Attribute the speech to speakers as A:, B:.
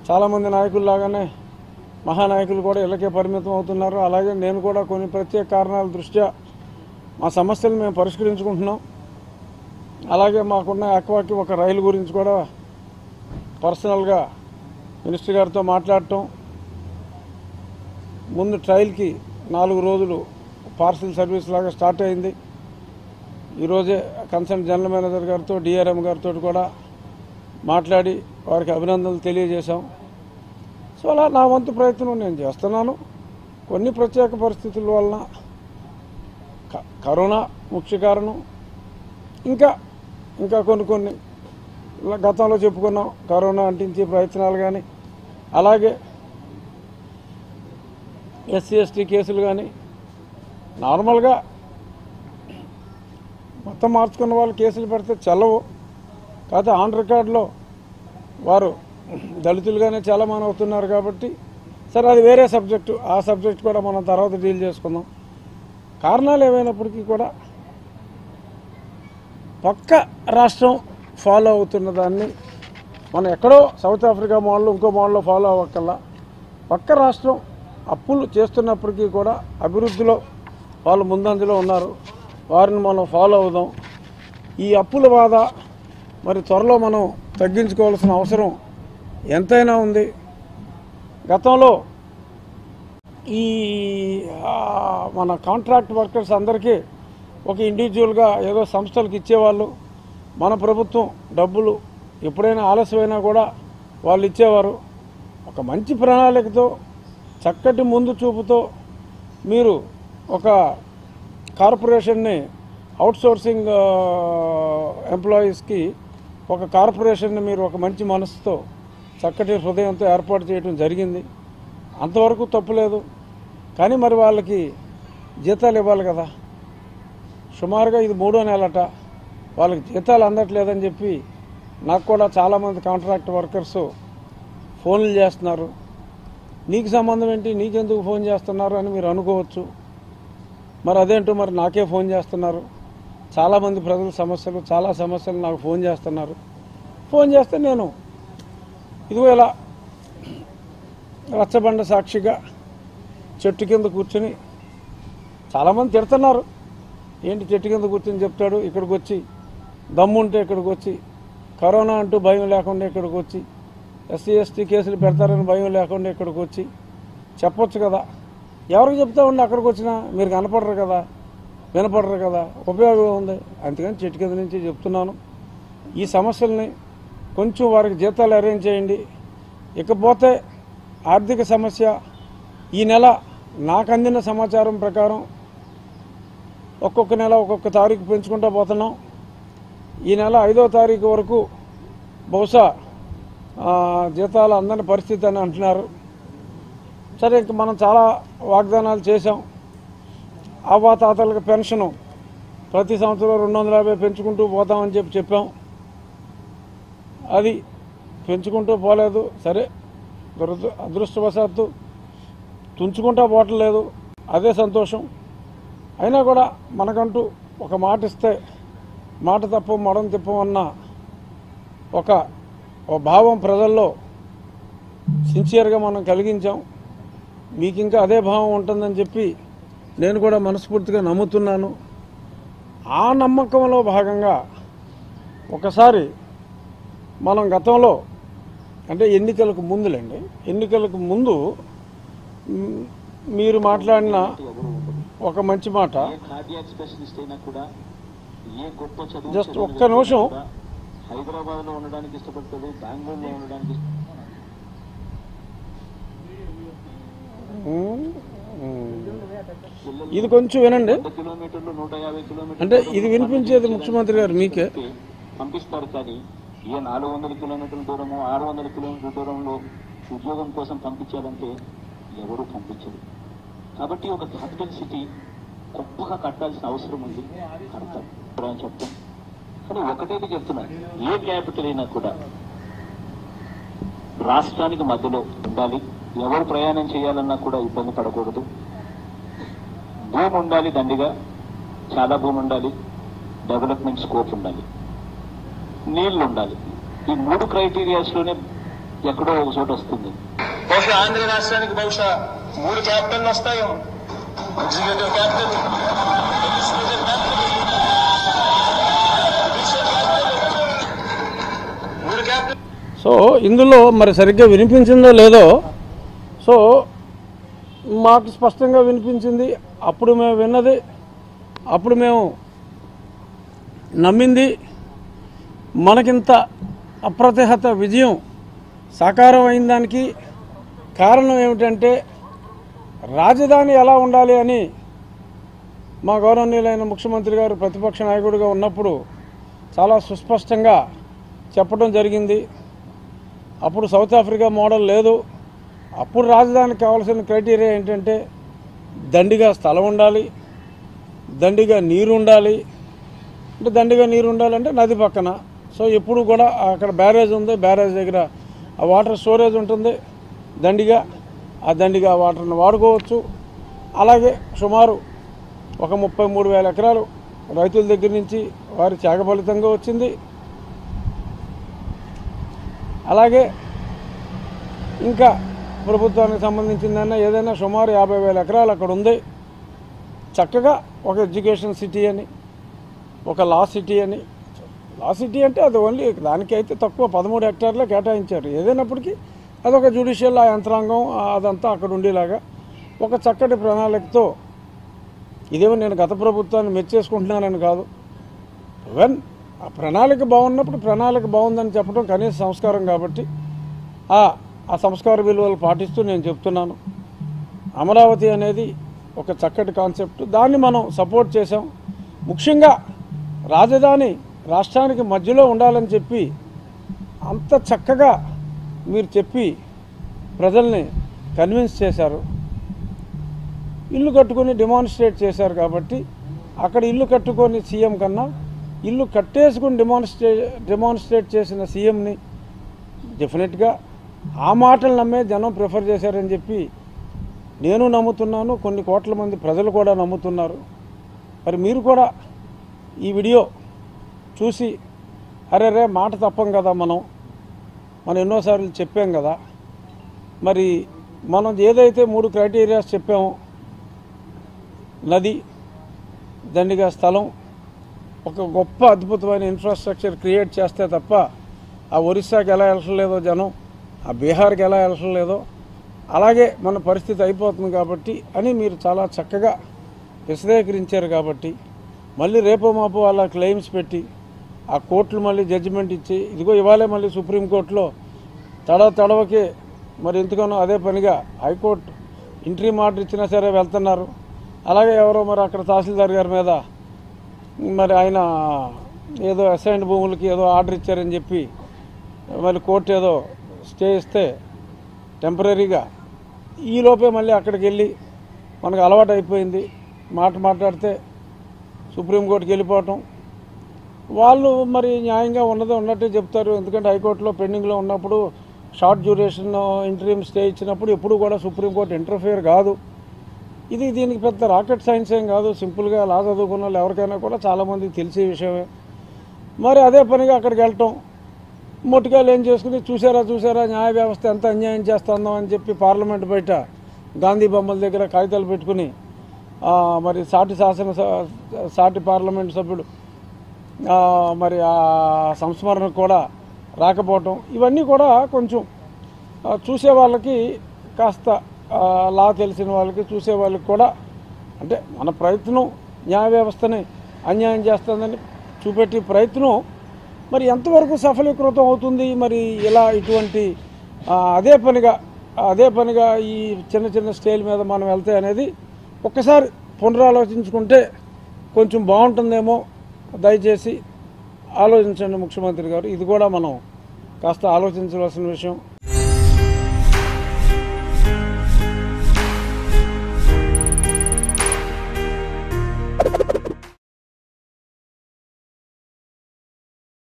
A: చాలామంది నాయకుల్లాగానే మహానాయకులు కూడా ఇళ్ళకే పరిమితం అవుతున్నారు అలాగే నేను కూడా కొన్ని ప్రత్యేక కారణాల దృష్ట్యా మా సమస్యలు మేము పరిష్కరించుకుంటున్నాం అలాగే మాకున్న అక్వాకి ఒక రైలు గురించి కూడా పర్సనల్గా మినిస్టర్ గారితో మాట్లాడటం ముందు ట్రయల్కి నాలుగు రోజులు పార్సిల్ సర్వీస్ లాగా స్టార్ట్ అయింది ఈరోజే కన్సర్న్ జనరల్ మేనేజర్ గారితో డిఆర్ఎం గారితో కూడా మాట్లాడి వారికి అభినందనలు తెలియజేశాం సో అలా నా వంతు ప్రయత్నం నేను చేస్తున్నాను కొన్ని ప్రత్యేక పరిస్థితుల వలన క- కరోనా ముఖ్య కారణం ఇంకా ఇంకా కొన్ని కొన్ని ఇలా గతంలో చెప్పుకున్నాం కరోనా అంటించే ప్రయత్నాలు కానీ అలాగే ఎస్సీ ఎస్టీ కేసులు కానీ నార్మల్గా మొత్తం మార్చుకున్న వాళ్ళు కేసులు పెడితే చెల్లవు కాకపోతే ఆన్ రికార్డులో వారు దళితులుగానే చాలామంది అవుతున్నారు కాబట్టి సరే అది వేరే సబ్జెక్టు ఆ సబ్జెక్ట్ కూడా మనం తర్వాత డీల్ చేసుకుందాం కారణాలు ఏమైనప్పటికీ కూడా పక్క రాష్ట్రం ఫాలో అవుతున్న దాన్ని మనం ఎక్కడో సౌత్ ఆఫ్రికా మోడల్ ఇంకో మోడల్లో ఫాలో అవ్వక్కల్లా పక్క రాష్ట్రం అప్పులు చేస్తున్నప్పటికీ కూడా అభివృద్ధిలో వాళ్ళు ముందంజలో ఉన్నారు వారిని మనం ఫాలో అవుదాం ఈ అప్పుల బాధ మరి త్వరలో మనం తగ్గించుకోవాల్సిన అవసరం ఎంతైనా ఉంది గతంలో ఈ ఆ, మన కాంట్రాక్ట్ వర్కర్స్ అందరికీ ఒక ఇండివిజువల్గా ఏదో సంస్థలకు ఇచ్చేవాళ్ళు మన ప్రభుత్వం డబ్బులు ఎప్పుడైనా ఆలస్యమైనా కూడా వాళ్ళు ఇచ్చేవారు ఒక మంచి ప్రణాళికతో చక్కటి ముందు చూపుతో మీరు ఒక కార్పొరేషన్ని అవుట్సోర్సింగ్ ఎంప్లాయీస్కి ఒక కార్పొరేషన్ని మీరు ఒక మంచి మనసుతో చక్కటి హృదయంతో ఏర్పాటు చేయడం జరిగింది అంతవరకు తప్పులేదు కానీ మరి వాళ్ళకి జీతాలు ఇవ్వాలి కదా సుమారుగా ఇది మూడో నెలట వాళ్ళకి జీతాలు అందట్లేదని చెప్పి నాకు కూడా చాలామంది కాంట్రాక్ట్ వర్కర్స్ ఫోన్లు చేస్తున్నారు నీకు సంబంధం ఏంటి నీకెందుకు ఫోన్ చేస్తున్నారు అని మీరు అనుకోవచ్చు మరి అదేంటో మరి నాకే ఫోన్ చేస్తున్నారు చాలామంది ప్రజల సమస్యలు చాలా సమస్యలు నాకు ఫోన్ చేస్తున్నారు ఫోన్ చేస్తే నేను ఇదిగో ఇలా రచ్చబండ సాక్షిగా చెట్టు కింద కూర్చుని చాలామంది తిడుతున్నారు ఏంటి చెట్టు కింద కూర్చొని చెప్తాడు ఇక్కడికి వచ్చి దమ్ముంటే ఇక్కడికి వచ్చి కరోనా అంటూ భయం లేకుండా ఇక్కడికి వచ్చి ఎస్సీ ఎస్టీ కేసులు పెడతారని భయం లేకుండా ఇక్కడికి వచ్చి చెప్పొచ్చు కదా ఎవరికి చెప్తా ఉండి అక్కడికి వచ్చినా మీరు కనపడరు కదా వినపడరు కదా ఉపయోగం ఉంది అందుకని చెట్టు కింద నుంచి చెప్తున్నాను ఈ సమస్యల్ని కొంచెం వారికి జీతాలు అరేంజ్ చేయండి ఇకపోతే ఆర్థిక సమస్య ఈ నెల నాకు అందిన సమాచారం ప్రకారం ఒక్కొక్క నెల ఒక్కొక్క తారీఖు పెంచుకుంటూ పోతున్నాం ఈ నెల ఐదో తారీఖు వరకు బహుశా ఆ, జీతాలు అందని పరిస్థితి అని అంటున్నారు సరే ఇంక మనం చాలా వాగ్దానాలు చేశాం అవ్వాతాతలకు పెన్షను ప్రతి సంవత్సరం రెండు వందల యాభై పెంచుకుంటూ పోతామని చెప్పి చెప్పాం అది పెంచుకుంటూ పోలేదు సరే దురదృ అదృష్టవశాత్తు తుంచుకుంటా పోవట్లేదు అదే సంతోషం అయినా కూడా మనకంటూ ఒక మాట ఇస్తే మాట తప్ప మడం తిప్పమన్న ఒక ఒక భావం ప్రజల్లో సిన్సియర్గా మనం కలిగించాం మీకు ఇంకా అదే భావం ఉంటుందని చెప్పి నేను కూడా మనస్ఫూర్తిగా నమ్ముతున్నాను ఆ నమ్మకంలో భాగంగా ఒకసారి మనం గతంలో అంటే ఎన్నికలకు ముందులేండి ఎన్నికలకు ముందు మ్, మీరు మాట్లాడిన ఒక మంచి మాట
B: ఏ కార్డియాక్ స్పెషలిస్ట్ అయినా కూడా ఏ గొప్ప చదువు
A: Just
B: చదివిన
A: ఒక్క నిమిషం.
B: కూడా హైదరాబాద్ లో ఉండడానికి ఇష్టపడతాడు బెంగళూరులో ఉండడానికి ఇష్ట-
A: మ్, మ్.
B: పిల్లలు
A: ఇది కొంచెం వినండి
B: వంద కిలోమీటర్లు నూట యాభై కిలోమీటర్లు
A: అంటే ఇది వినిపించేది ముఖ్యమంత్రి గారు మీకే
B: పంపిస్తారు కానీ ఏ నాలుగు వందల కిలోమీటర్ల దూరము ఆరు వందల కిలోమీటర్ల దూరంలో ఉద్యోగం కోసం పంపించాలంటే ఎవరు పంపించరు కాబట్టి ఒక క్యాపిటల్ సిటీ గొప్పగా కట్టాల్సిన అవసరం ఉంది కడతాం ఇప్పుడు అని చెప్తాం కానీ ఒకటేది చెప్తున్నాను ఏ క్యాపిటల్ అయినా కూడా రాష్ట్రానికి మధ్యలో ఉండాలి ఎవరు ప్రయాణం చేయాలన్నా కూడా ఇబ్బంది పడకూడదు భూమి ఉండాలి దండిగా చాలా భూమి ఉండాలి డెవలప్మెంట్ స్కోప్ ఉండాలి నీళ్లు ఉండాలి ఈ మూడు క్రైటీరియాస్ లోనే ఎక్కడో ఒక చోట వస్తుంది
C: బహుశా ఆంధ్ర రాష్ట్రానికి బహుశా మూడు క్యాపిటల్ వస్తాయేమో executive capital legislative capital judicial capital. మూడు క్యాపిటల్
A: సో ఇందులో మరి సరిగ్గా వినిపించిందో లేదో సో మాకు స్పష్టంగా వినిపించింది అప్పుడు మేము విన్నది అప్పుడు మేము నమ్మింది మనకింత అప్రతిహత విజయం సాకారం అయిన దానికి కారణం ఏమిటంటే రాజధాని ఎలా ఉండాలి అని మా గౌరవనీయులైన ముఖ్యమంత్రి గారు ప్రతిపక్ష నాయకుడిగా ఉన్నప్పుడు చాలా సుస్పష్టంగా చెప్పడం జరిగింది అప్పుడు సౌత్ ఆఫ్రికా మోడల్ లేదు అప్పుడు రాజధానికి కావాల్సిన క్రైటీరియా ఏంటంటే దండిగా స్థలం ఉండాలి దండిగా నీరు ఉండాలి అంటే దండిగా నీరు ఉండాలంటే నది పక్కన సో ఎప్పుడు కూడా అక్కడ బ్యారేజ్ ఉంది బ్యారేజ్ దగ్గర ఆ వాటర్ స్టోరేజ్ ఉంటుంది దండిగా ఆ దండిగా ఆ వాటర్ని వాడుకోవచ్చు అలాగే సుమారు ఒక ముప్పై మూడు వేల ఎకరాలు రైతుల దగ్గర నుంచి వారి త్యాగ ఫలితంగా వచ్చింది అలాగే ఇంకా ప్రభుత్వానికి సంబంధించిందైనా ఏదైనా సుమారు యాభై వేల ఎకరాలు అక్కడ ఉంది చక్కగా ఒక ఎడ్యుకేషన్ సిటీ అని ఒక లా సిటీ అని లా సిటీ అంటే అది ఓన్లీ దానికైతే తక్కువ పదమూడు హెక్టార్లే కేటాయించారు ఏదైనప్పటికీ అదొక జ్యుడిషియల్ ఆ యంత్రాంగం ఆ అదంతా అక్కడ ఉండేలాగా ఒక చక్కటి ప్రణాళికతో ఇదేమో నేను గత ప్రభుత్వాన్ని మెచ్చేసుకుంటున్నానని కాదు ఈవెన్ ఆ ప్రణాళిక బాగున్నప్పుడు ప్రణాళిక బాగుందని చెప్పడం కనీస సంస్కారం కాబట్టి ఆ ఆ సంస్కార విలువలు పాటిస్తూ నేను చెప్తున్నాను అమరావతి అనేది ఒక చక్కటి కాన్సెప్ట్ దాన్ని మనం సపోర్ట్ చేసాం ముఖ్యంగా రాజధాని రాష్ట్రానికి మధ్యలో ఉండాలని చెప్పి అంత చక్కగా మీరు చెప్పి ప్రజల్ని కన్విన్స్ చేశారు ఇల్లు కట్టుకొని డెమాన్స్ట్రేట్ చేశారు కాబట్టి అక్కడ ఇల్లు కట్టుకొని సీఎం కన్నా ఇల్లు కట్టేసుకుని డెమాన్స్ట్రే డెమాన్స్ట్రేట్ చేసిన సీఎంని డెఫినెట్గా ఆ మాటలు నమ్మే జనం ప్రిఫర్ చేశారని చెప్పి నేను నమ్ముతున్నాను కొన్ని కోట్ల మంది ప్రజలు కూడా నమ్ముతున్నారు మరి మీరు కూడా ఈ వీడియో చూసి అరే రే మాట తప్పం కదా మనం మనం ఎన్నోసార్లు చెప్పాం కదా మరి మనం ఏదైతే మూడు క్రైటీరియాస్ చెప్పామో నది దండిగా స్థలం ఒక గొప్ప అద్భుతమైన ఇన్ఫ్రాస్ట్రక్చర్ క్రియేట్ చేస్తే తప్ప ఆ ఒరిస్సాకి ఎలా వెళ్ళలేదో జనం ఆ బీహార్కి ఎలా వెళ్ళలేదో అలాగే మన పరిస్థితి అయిపోతుంది కాబట్టి అని మీరు చాలా చక్కగా విశదీకరించారు కాబట్టి మళ్ళీ రేపో మాపో అలా క్లెయిమ్స్ పెట్టి ఆ కోర్టులు మళ్ళీ జడ్జిమెంట్ ఇచ్చి ఇదిగో ఇవాళే మళ్ళీ సుప్రీంకోర్టులో తడవ తడవకే మరి ఎందుకనో అదే పనిగా హైకోర్టు ఇంట్రీ ఆర్డర్ ఇచ్చినా సరే వెళ్తున్నారు అలాగే ఎవరో మరి అక్కడ తహసీల్దార్ గారి మీద మరి ఆయన ఏదో అసైన్డ్ భూములకి ఏదో ఆర్డర్ ఇచ్చారని చెప్పి మరి కోర్టు ఏదో స్టే ఇస్తే టెంపరీగా ఈలోపే మళ్ళీ అక్కడికి వెళ్ళి మనకు అలవాటు అయిపోయింది మాట మాట్లాడితే సుప్రీంకోర్టుకి వెళ్ళిపోవటం వాళ్ళు మరి న్యాయంగా ఉన్నదే ఉన్నట్టే చెప్తారు ఎందుకంటే హైకోర్టులో పెండింగ్లో ఉన్నప్పుడు షార్ట్ డ్యూరేషన్ ఇంటరీమ్ స్టే ఇచ్చినప్పుడు ఎప్పుడు కూడా సుప్రీంకోర్టు ఇంటర్ఫియర్ కాదు ఇది దీనికి పెద్ద రాకెట్ సైన్స్ ఏం కాదు సింపుల్గా లా చదువుకున్న వాళ్ళు ఎవరికైనా కూడా చాలామందికి తెలిసే విషయమే మరి అదే పనిగా అక్కడికి వెళ్ళటం మొట్టికాయలు ఏం చేసుకుని చూసారా చూసారా న్యాయ వ్యవస్థ ఎంత అన్యాయం చేస్తుందో అని చెప్పి పార్లమెంట్ బయట గాంధీ బొమ్మల దగ్గర కాగితాలు పెట్టుకుని ఆ, మరి సాటి శాసన స- సాటి పార్లమెంట్ సభ్యుడు ఆ, మరి ఆ సంస్మరణ కూడా రాకపోవటం ఇవన్నీ కూడా కొంచెం ఆ, చూసే వాళ్ళకి కాస్త ఆ, లా తెలిసిన వాళ్ళకి చూసే వాళ్ళకి కూడా అంటే మన ప్రయత్నం న్యాయ వ్యవస్థని అన్యాయం చేస్తుందని చూపెట్టి ప్రయత్నం మరి ఎంతవరకు సఫలీకృతం అవుతుంది మరి ఇలా ఇటువంటి ఆ, అదే పనిగా అదే పనిగా ఈ చిన్న చిన్న స్టేల్ మీద మనం వెళ్తే అనేది ఒక్కసారి పునరాలోచించుకుంటే కొంచెం బాగుంటుందేమో దయచేసి ఆలోచించండి ముఖ్యమంత్రి గారు ఇది కూడా మనం కాస్త ఆలోచించవలసిన విషయం